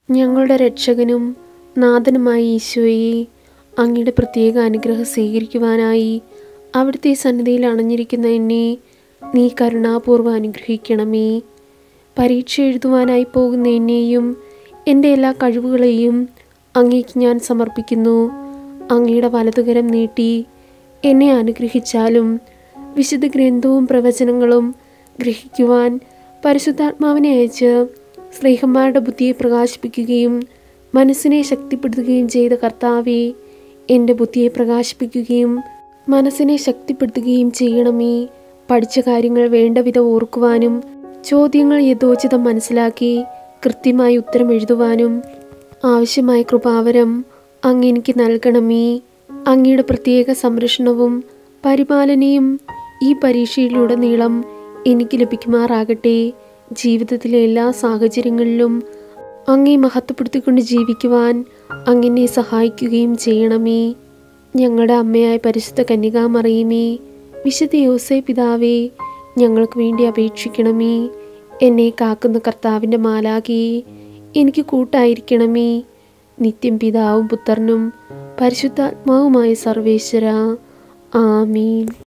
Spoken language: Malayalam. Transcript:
ഞങ്ങളുടെ രക്ഷകനും നാഥനുമായ ഈശോയെ അങ്ങയുടെ പ്രത്യേക അനുഗ്രഹം സ്വീകരിക്കുവാനായി അവിടുത്തെ സന്നിധിയിൽ അണഞ്ഞിരിക്കുന്ന എന്നെ നീ കരുണാപൂർവ്വം അനുഗ്രഹിക്കണമേ പരീക്ഷ എഴുതുവാനായി പോകുന്ന എന്നെയും എൻ്റെ എല്ലാ കഴിവുകളെയും അങ്ങേക്ക് ഞാൻ സമർപ്പിക്കുന്നു അങ്ങയുടെ വലതുകരം നീട്ടി എന്നെ അനുഗ്രഹിച്ചാലും വിശുദ്ധ ഗ്രന്ഥവും പ്രവചനങ്ങളും ഗ്രഹിക്കുവാൻ പരിശുദ്ധാത്മാവിനെ അയച്ച് സ്നേഹന്മാരുടെ ബുദ്ധിയെ പ്രകാശിപ്പിക്കുകയും മനസ്സിനെ ശക്തിപ്പെടുത്തുകയും ചെയ്ത കർത്താവെ എൻ്റെ ബുദ്ധിയെ പ്രകാശിപ്പിക്കുകയും മനസ്സിനെ ശക്തിപ്പെടുത്തുകയും ചെയ്യണമേ പഠിച്ച കാര്യങ്ങൾ വേണ്ട വിധം ഓർക്കുവാനും ചോദ്യങ്ങൾ യഥോചിതം മനസ്സിലാക്കി കൃത്യമായി ഉത്തരം എഴുതുവാനും ആവശ്യമായ കൃപാവരം അങ്ങ് എനിക്ക് നൽകണമേ അങ്ങയുടെ പ്രത്യേക സംരക്ഷണവും പരിപാലനയും ഈ പരീക്ഷയിലുടനീളം എനിക്ക് ലഭിക്കുമാറാകട്ടെ ജീവിതത്തിലെ എല്ലാ സാഹചര്യങ്ങളിലും അങ്ങേ മഹത്വപ്പെടുത്തിക്കൊണ്ട് ജീവിക്കുവാൻ അങ്ങനെ സഹായിക്കുകയും ചെയ്യണമേ ഞങ്ങളുടെ അമ്മയായ പരിശുദ്ധ കന്യകാമറിയുമേ വിശുദ്ധ യോസേ പിതാവേ ഞങ്ങൾക്ക് വേണ്ടി അപേക്ഷിക്കണമേ എന്നെ കാക്കുന്ന കർത്താവിൻ്റെ മാലാകെ എനിക്ക് കൂട്ടായിരിക്കണമേ നിത്യം പിതാവും പുത്രനും പരിശുദ്ധാത്മാവുമായ സർവേശ്വര ആമീൻ